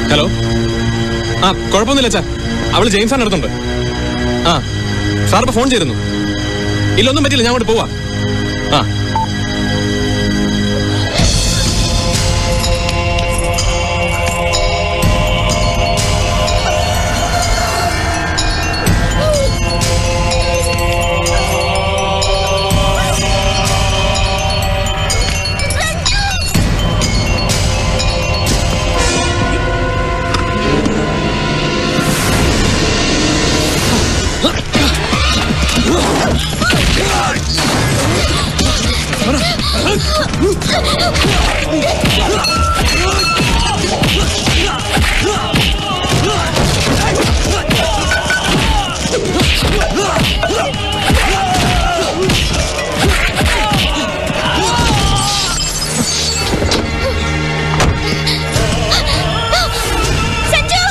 Hello ആ കുഴപ്പമൊന്നുമില്ല അച്ഛാ അവള് ജെയിംസ് ആണ് അടുത്തുണ്ട് ആ സാർ ഇപ്പൊ ഫോൺ ചെയ്തിരുന്നു ഇല്ല ഒന്നും പറ്റില്ല ഞാൻ അങ്ങോട്ട് പോവാ ആ സഞ്ജു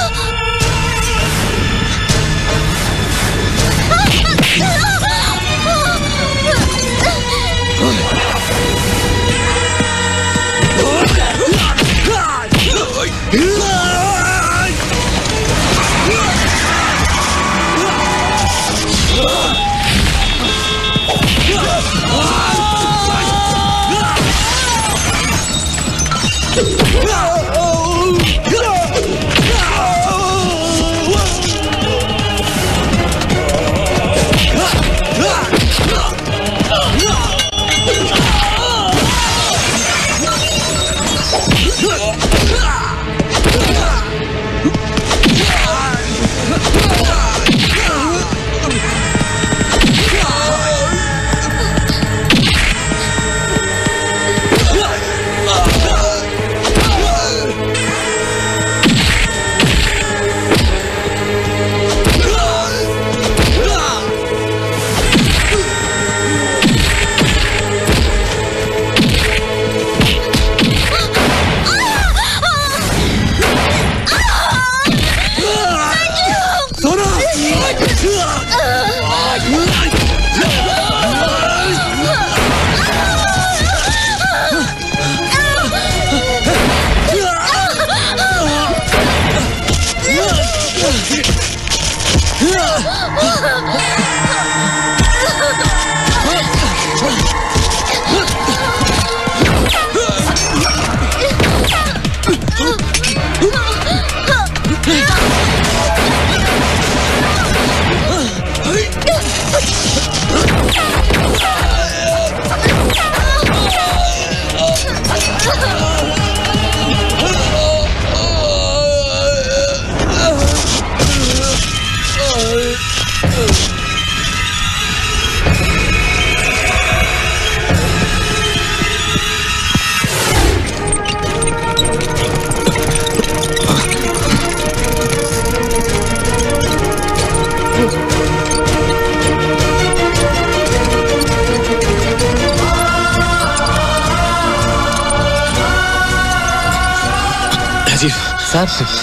രാജീവ് സാർ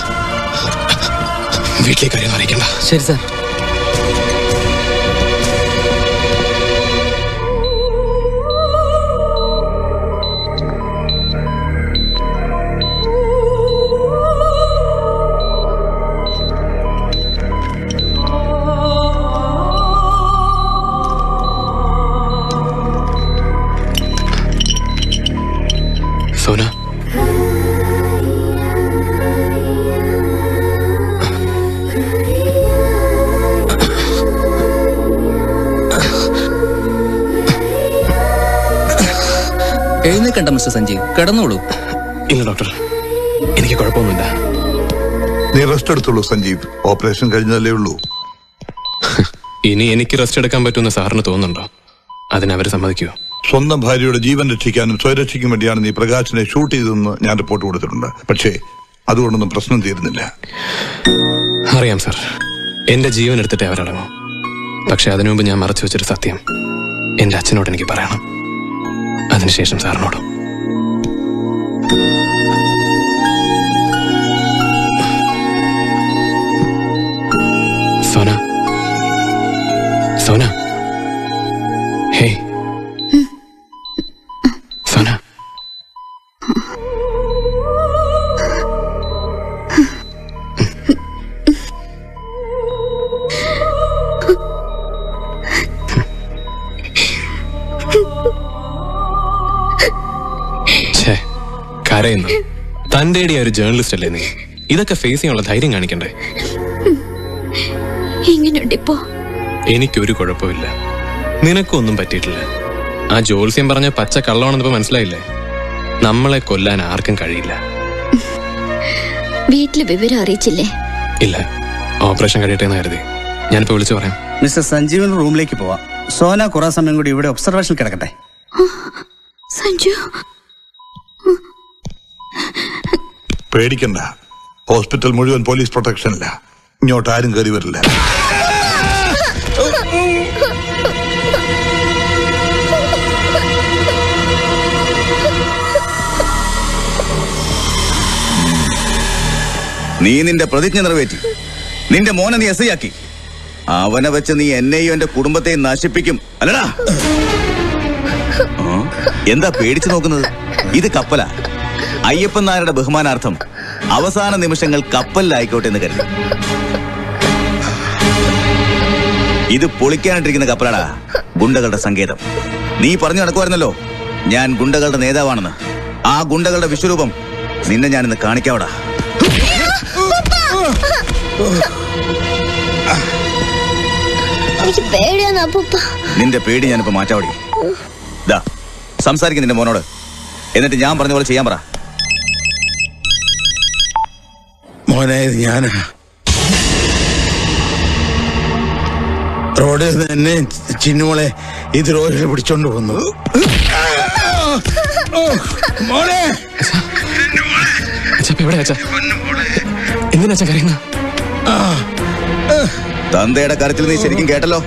വീട്ടിലേക്ക് കാര്യം അറിയിക്കണ്ട ശരി സാർ സോന എഴുന്നേക്കണ്ട മിസ്റ്റർ സഞ്ജീവ് കിടന്നോളൂ ഇല്ല ഡോക്ടർ എനിക്ക് കുഴപ്പമൊന്നുമില്ല നീ റെസ്റ്റ് എടുത്തുള്ളൂ സഞ്ജീവ് ഓപ്പറേഷൻ കഴിഞ്ഞതല്ലേ ഉള്ളൂ ഇനി എനിക്ക് റെസ്റ്റ് എടുക്കാൻ പറ്റുമെന്ന് സാറിന് തോന്നുന്നുണ്ടോ അതിനവർ സമ്മതിക്കുമോ സ്വന്തം ഭാര്യയുടെ ജീവൻ രക്ഷിക്കാനും സ്വയരക്ഷയ്ക്കും വേണ്ടിയാണ് നീ പ്രകാശിനെ ഷൂട്ട് ചെയ്തതെന്ന് ഞാൻ റിപ്പോർട്ട് കൊടുത്തിട്ടുണ്ട് പക്ഷേ അതുകൊണ്ടൊന്നും പ്രശ്നം തീരുന്നില്ല അറിയാം സാർ എന്റെ ജീവൻ എടുത്തിട്ടേ അവരടങ്ങും പക്ഷെ അതിനു മുമ്പ് ഞാൻ മറച്ചു വെച്ചൊരു സത്യം എന്റെ അച്ഛനോട് എനിക്ക് പറയണം അതിനുശേഷം സാറിനോടും സോന സോന ഹേ സോന കരയുന്നു തന്റെ ഒരു ജേർണലിസ്റ്റ് അല്ലേ നീ ഇതൊക്കെ ഫേസ് ചെയ്യാനുള്ള ധൈര്യം കാണിക്കണ്ടേ എങ്ങനെയുണ്ട് ഇപ്പോ എനിക്കൊരു കുഴപ്പമില്ല നിനക്കൊന്നും പറ്റിയിട്ടില്ല ആ ജോത്സ്യം പറഞ്ഞ പച്ച കള്ളമാണെന്നിപ്പോ മനസ്സിലായില്ലേ നമ്മളെ കൊല്ലാൻ ആർക്കും കഴിയില്ല വീട്ടില് വിവരം അറിയിച്ചില്ലേ ഇല്ല ഓപ്പറേഷൻ കഴിയട്ടെ എന്ന് കരുതി ഞാനിപ്പോ വിളിച്ചു പറയാം മിസ്റ്റർ സഞ്ജീവൻ റൂമിലേക്ക് പോവാം സോന കുറെ സമയം കൂടി ഇവിടെ ഒബ്സർവേഷൻ കിടക്കട്ടെ സഞ്ജു പേടിക്കണ്ട ഹോസ്പിറ്റൽ മുഴുവൻ പോലീസ് പ്രൊട്ടക്ഷനില്ല ഇങ്ങോട്ട് ആരും കയറി വരില്ല നീ നിന്റെ പ്രതിജ്ഞ നിറവേറ്റി നിന്റെ മോനെ നീ എസ് ആക്കി അവനെ വെച്ച് നീ എന്നെയും എന്റെ കുടുംബത്തെയും നശിപ്പിക്കും അല്ലടാ ആ? എന്താ പേടിച്ചു നോക്കുന്നത് ഇത് കപ്പലാ അയ്യപ്പൻ നായരുടെ ബഹുമാനാർത്ഥം അവസാന നിമിഷങ്ങൾ കപ്പലിലായിക്കോട്ടെ എന്ന് കരുതി ഇത് പൊളിക്കാനിട്ടിരിക്കുന്ന കപ്പലാടാ ഗുണ്ടകളുടെ സങ്കേതം നീ പറഞ്ഞു നടക്കുമായിരുന്നല്ലോ ഞാൻ ഗുണ്ടകളുടെ നേതാവാണെന്ന് ആ ഗുണ്ടകളുടെ വിശ്വരൂപം നിന്നെ ഞാൻ ഇന്ന് കാണിക്കാവടാ എനിക്ക് പേടിയാണ് അപ്പൂപ്പ നിന്റെ പേടി ഞാനിപ്പോ മാറ്റാവടി ദാ സംസാരിക്കും നിന്റെ മോനോട് എന്നിട്ട് ഞാൻ പറഞ്ഞ പോലെ ചെയ്യാൻ പറ മോനെ ഇത് ഞാനാ റോഡിൽ നിന്ന് എന്നെ ചിന്നുമോളെ ഇത് റോഡിൽ പിടിച്ചോണ്ട് പോന്നു മോനെ അച്ഛാ ഇപ്പൊ എവിടെ അച്ഛാ എന്തിനാ അച്ഛാ കരയുന്ന തന്തയുടെ കരത്തിൽ നീ ശരിക്കും കേട്ടല്ലോ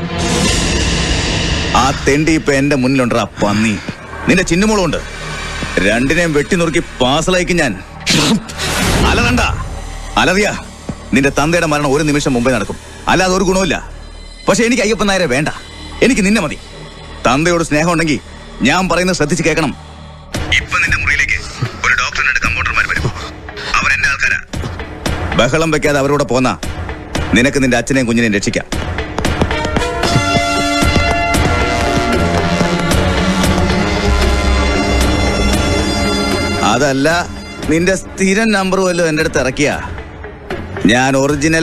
ആ തെണ്ടി ഇപ്പൊ എന്റെ മുന്നിലുണ്ടാ പന്നി നിന്റെ ചിന്നുമോളുണ്ട് രണ്ടിനെയും വെട്ടി നുറുക്കി പാസലയക്കും ഞാൻ അലറണ്ട അലറിയ നിന്റെ തന്തയുടെ മരണം ഒരു നിമിഷം മുമ്പേ നടക്കും അല്ലാതെ ഒരു ഗുണവുമില്ല പക്ഷെ എനിക്ക് അയ്യപ്പൻ നായരെ വേണ്ട എനിക്ക് നിന്നെ മതി തന്തയോട് സ്നേഹം ഉണ്ടെങ്കിൽ ഞാൻ പറയുന്നത് ശ്രദ്ധിച്ച് കേൾക്കണം ഇപ്പൊ നിന്റെ മുറിയിലേക്ക് ഒരു ഡോക്ടറിന്റെ കമ്പൗണ്ടർമാർ വരും അവർ എന്റെ ആൾക്കാരാ ബഹളം വെക്കാതെ അവരോട് പോന്ന നിനക്ക് നിന്റെ അച്ഛനെയും കുഞ്ഞിനെയും രക്ഷിക്കാം അതല്ല നിന്റെ സ്ഥിരം നമ്പർ വല്ലതും എന്റെ അടുത്ത് ഇറക്കിയ ഞാൻ ഒറിജിനൽ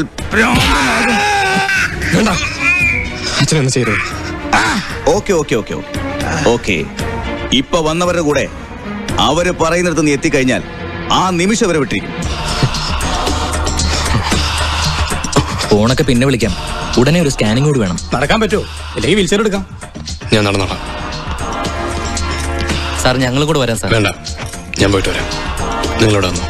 വേണ്ട അച്ഛൻ എന്ന് ചെയ്തത് ഓക്കെ ഓക്കെ ഓക്കെ ഓക്കെ ഇപ്പൊ വന്നവരുടെ കൂടെ അവര് പറയുന്നിടത്ത് നീ എത്തിക്കഴിഞ്ഞാൽ ആ നിമിഷം വരെ വിട്ടിരിക്കും ഫോണൊക്കെ പിന്നെ വിളിക്കാം ഉടനെ ഒരു സ്കാനിങ് കൂടി വേണം നടക്കാൻ പറ്റുമോ അല്ലെങ്കിൽ വീൽചെയർ എടുക്കാം ഞാൻ നടന്നോളാം സാർ ഞങ്ങൾ കൂടെ വരാം സാർ വേണ്ട ഞാൻ പോയിട്ട് വരാം നിങ്ങളോട് വന്നു